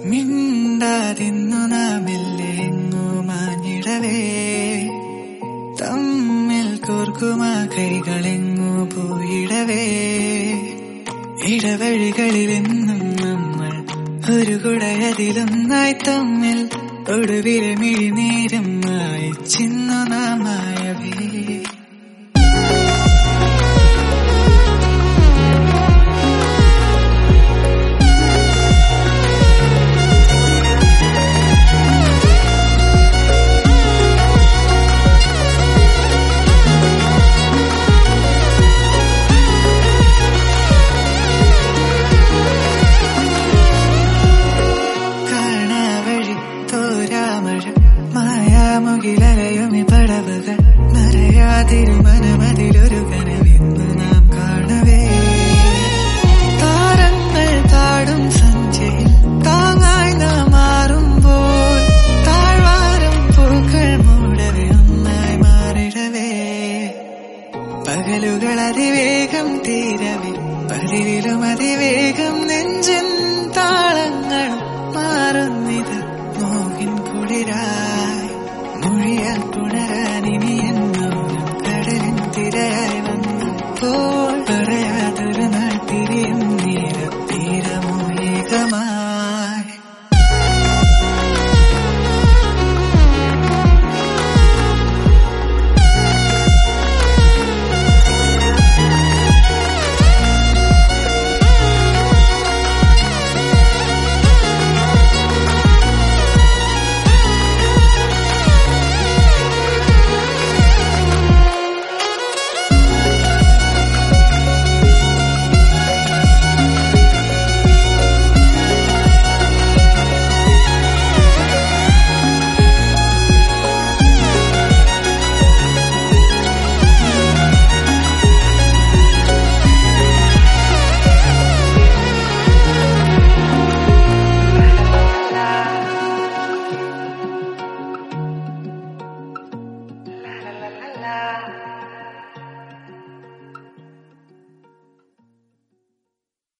മിണ്ടാതിന്നു നാമില്ലേ എങ്ങോ മാഞ്ഞിടവേ തമ്മിൽ കോർക്കുമാ കൈകളെങ്ങോ പോയിടവേ ഇടവഴികളിലെന്നും നമ്മൾ ഒരു കുടയതിലൊന്നായി തമ്മിൽ ഒടുവിലെ മിഴിനേരം വായിച്ചിന്നു നാമായവേ കാണാവഴി തോരാമഴ മായാമുകിലലയുമി പടവുകൾ മറയാതിരുമനമതിലൊരു കനവിന്ന് നാം കാണവേ താരങ്ങൾ താടും സഞ്ചയിൽ താങ്ങായി നാം മാറുമ്പോൾ താഴ്വാരം പൂക്കൾ മൂടവേ ഒന്നായി മാറിടവേ പകലുകൾ അതിവേഗം തീരവേ പതിവിലും അതിവേഗം